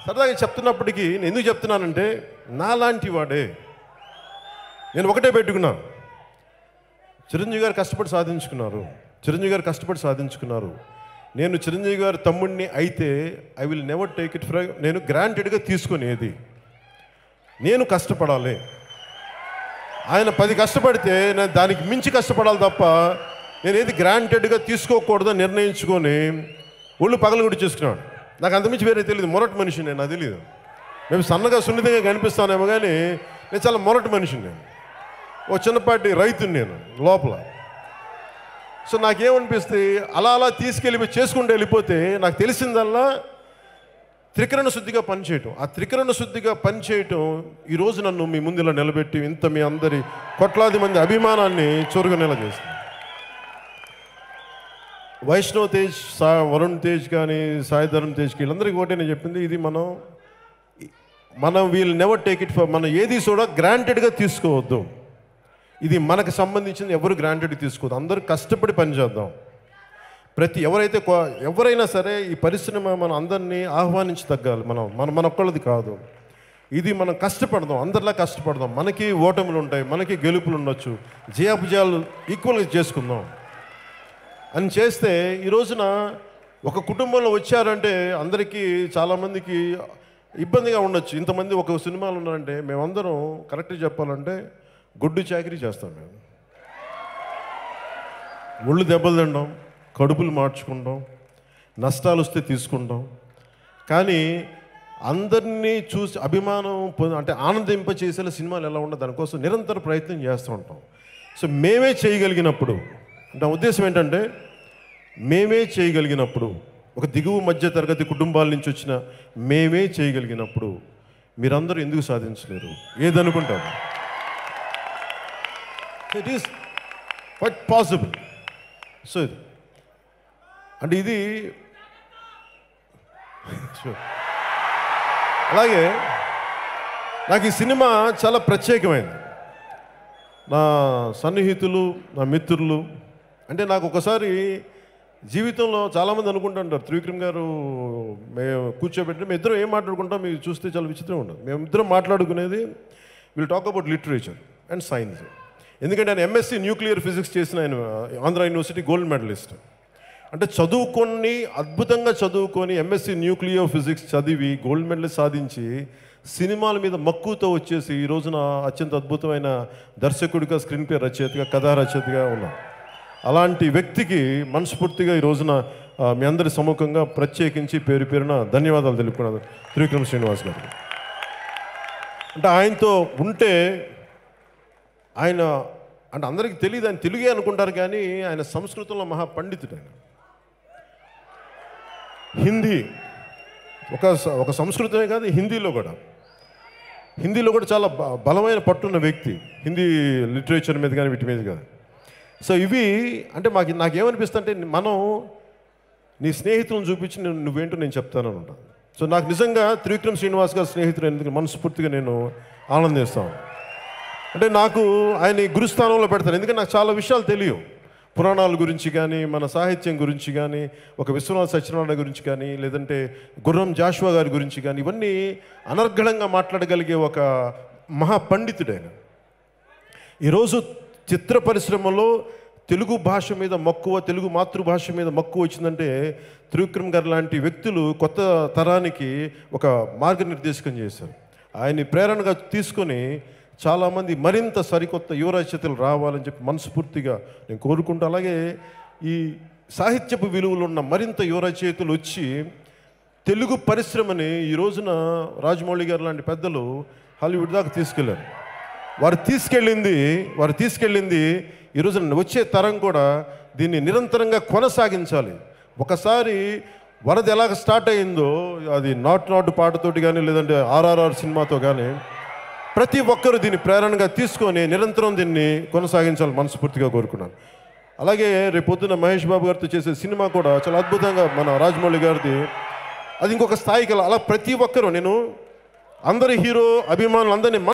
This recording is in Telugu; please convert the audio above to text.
సరదాగా చెప్తున్నప్పటికీ నేను ఎందుకు చెప్తున్నానంటే నాలాంటి వాడే నేను ఒకటే పెట్టుకున్నాను చిరంజీవి గారు కష్టపడి సాధించుకున్నారు చిరంజీవి గారు కష్టపడి సాధించుకున్నారు నేను చిరంజీవి గారి తమ్ముడిని అయితే I will never take it for నేను గ్రాంటెడ్గా తీసుకునేది నేను కష్టపడాలి ఆయన పది కష్టపడితే నేను దానికి మించి కష్టపడాలి తప్ప నేను ఏది గ్రాంటెడ్గా తీసుకోకూడదని నిర్ణయించుకొని ఒళ్ళు పగలగొట్టి చేసుకున్నాడు నాకు అంతమించి వేరే తెలియదు మొరటి మనిషి నేను నాకు తెలియదు మేము సన్నగా సున్నితంగా కనిపిస్తానేమో కానీ నేను చాలా మొరటి మనిషిని నేను ఓ చిన్నపాటి రైతుని నేను లోపల సో నాకేమనిపిస్తే అలా అలా తీసుకెళ్ళి చేసుకుంటూ వెళ్ళిపోతే నాకు తెలిసిందల్లా త్రికరణ శుద్ధిగా పనిచేయటం ఆ త్రికరణ శుద్ధిగా పనిచేయటం ఈరోజు నన్ను మీ ముందు ఇలా నిలబెట్టి ఇంత మీ అందరి కోట్లాది మంది అభిమానాన్ని చొరుగునేలా చేస్తుంది వైష్ణవ్ తేజ్ సా వరుణ్ తేజ్ కానీ సాయి ధరమ్ తేజ్కి వీళ్ళందరికీ ఒకటే నేను చెప్పింది ఇది మనం మనం we'll never take it for మనం ఏది కూడా గ్రాంటెడ్గా తీసుకోవద్దు ఇది మనకు సంబంధించింది ఎవరు గ్రాంటెడ్ తీసుకోవద్దు అందరూ కష్టపడి పనిచేద్దాం ప్రతి ఎవరైతే కో- ఎవరైనా సరే ఈ పరిశ్రమ మన అందరినీ ఆహ్వానించి తగ్గాలి మనం మన మన ఒక్కళ్ళది కాదు ఇది మనం కష్టపడదాం అందరిలా కష్టపడదాం మనకి ఓటములు ఉంటాయి మనకి గెలుపులు ఉండొచ్చు జయాపజయాలు ఈక్వల్గా చేసుకుందాం అని చేస్తే ఈ రోజున ఒక కుటుంబంలో వచ్చారంటే అందరికీ చాలామందికి ఇబ్బందిగా ఉండొచ్చు ఇంతమంది ఒక సినిమాలు ఉన్నారంటే మేమందరం కరెక్ట్గా చెప్పాలంటే గొడ్డు చాకరీ చేస్తాం మేము ఒళ్ళు దెబ్బలు తినడం కడుపులు మార్చుకుంటాం నష్టాలు వస్తే తీసుకుంటాం కానీ అందరినీ చూసి అభిమానం పొంద- అంటే ఆనందింపచేసేలా సినిమాలు ఎలా ఉండదు దానికోసం నిరంతర ప్రయత్నం చేస్తూ ఉంటాం సో మేమే చేయగలిగినప్పుడు అంటే నా ఉద్దేశం ఏంటంటే మేమే చేయగలిగినప్పుడు ఒక దిగువ మధ్య తరగతి కుటుంబాల నుంచి వచ్చిన మేమే చేయగలిగినప్పుడు మీరందరూ ఎందుకు సాధించలేరు ఏదనుకుంటారు it is but possible so ఇది అంటే ఇది Sure. అలాగే నాకు ఈ సినిమా చాలా ప్రత్యేకమైంది నా సన్నిహితులు నా మిత్రులు అంటే నాకు ఒకసారి జీవితంలో చాలామంది అనుకుంటుంటారు త్రివిక్రమ్ గారు మేము కూర్చోబెట్టి మేము ఇద్దరం ఏం మాట్లాడుకుంటాం మీరు చూస్తే చాలా విచిత్రంగా ఉండదు మేము ఇద్దరం మాట్లాడుకునేది will talk about literature and science ఎందుకంటే ఆయన ఎంఎస్సి న్యూక్లియర్ ఫిజిక్స్ చేసిన ఆయన ఆంధ్ర యూనివర్సిటీ గోల్డ్ మెడలిస్ట్ అంటే చదువుకొని అద్భుతంగా చదువుకొని ఎంఎస్సి న్యూక్లియర్ ఫిజిక్స్ చదివి గోల్డ్ మెడల్ సాధించి సినిమాల మీద మక్కువతో వచ్చేసి ఈ రోజున అత్యంత అద్భుతమైన దర్శకుడిగా స్క్రీన్ ప్లే రచయితగా కథా రచయితగా ఉన్నాం అలాంటి వ్యక్తికి మనస్ఫూర్తిగా ఈ రోజున ఆ, మీ అందరి సముఖంగా ప్రత్యేకించి పేరు పేరున ధన్యవాదాలు తెలుపుకున్నాను త్రివిక్రమ్ శ్రీనివాస్ గారికి అంటే ఆయనతో ఉంటే ఆయన అంటే అందరికీ తెలియదు ఆయన తెలుగే అనుకుంటారు కానీ ఆయన సంస్కృతంలో మహా పండితుడు ఆయన హిందీ ఒక స- ఒక సంస్కృతమే కాదు హిందీలో కూడా హిందీలో కూడా చాలా బ- బలమైన పట్టున్న వ్యక్తి హిందీ లిటరేచర్ మీద కానీ వీటి మీద కానీ సో ఇవి అంటే మాకు నాకేమనిపిస్తుంటే మనం నీ స్నేహితులను చూపించి నేను నువ్వేంటో నేను చెప్తాను ఉంటాను సో నాకు నిజంగా త్రివిక్రమ్ శ్రీనివాస్ గారు స్నేహితులు ఎందుకు మనస్ఫూర్తిగా నేను ఆనందిస్తాను అంటే నాకు ఆయన ఈ గురుస్థానంలో పెడతాను ఎందుకంటే నాకు చాలా విషయాలు తెలియవు పురాణాల గురించి కానీ మన సాహిత్యం గురించి కానీ ఒక విశ్వనాథ సత్యనారాయణ గురించి కానీ లేదంటే గుర్రం జాషువా గారి గురించి కానీ ఇవన్నీ అనర్గళంగా మాట్లాడగలిగే ఒక మహా పండితుడైన ఈరోజు చిత్ర పరిశ్రమలో తెలుగు భాష మీద మక్కువ తెలుగు మాతృభాష మీద మక్కువ వచ్చిందంటే త్రివిక్రమ్ గారు లాంటి వ్యక్తులు కొత్త తరానికి ఒక మార్గనిర్దేశకం చేశారు ఆయన్ని ప్రేరణగా తీసుకొని చాలామంది మరింత సరికొత్త యువ రచయితలు రావాలని చెప్పి మనస్ఫూర్తిగా నేను కోరుకుంటూ అలాగే ఈ సాహిత్యపు విలువలు ఉన్న మరింత యువ రచయితలు వచ్చి తెలుగు పరిశ్రమని ఈ రోజున రాజమౌళి గారు లాంటి పెద్దలు హాలీవుడ్ దాకా తీసుకెళ్లారు వారు తీసుకెళ్ళింది వారు తీసుకెళ్ళింది ఈ రోజున వచ్చే తరం కూడా దీన్ని నిరంతరంగా కొనసాగించాలి ఒకసారి వరద ఎలాగ స్టార్ట్ అయిందో అది నాట్ నాట్ పాటతోటి కానీ లేదంటే ఆర్ఆర్ఆర్ సినిమాతో కానీ ప్రతి ఒక్కరూ దీన్ని ప్రేరణగా తీసుకొని నిరంతరం దీన్ని కొనసాగించాలి మనస్ఫూర్తిగా కోరుకున్నాను అలాగే రేపు పొద్దున్న మహేష్ బాబు గారితో చేసే సినిమా కూడా చాలా అద్భుతంగా మన రాజమౌళి గారిది అది ఇంకొక స్థాయికి వెళ్ళాలి. అలా ప్రతి ఒక్కరూ నేను అందరి హీరో అభిమానులు అందరినీ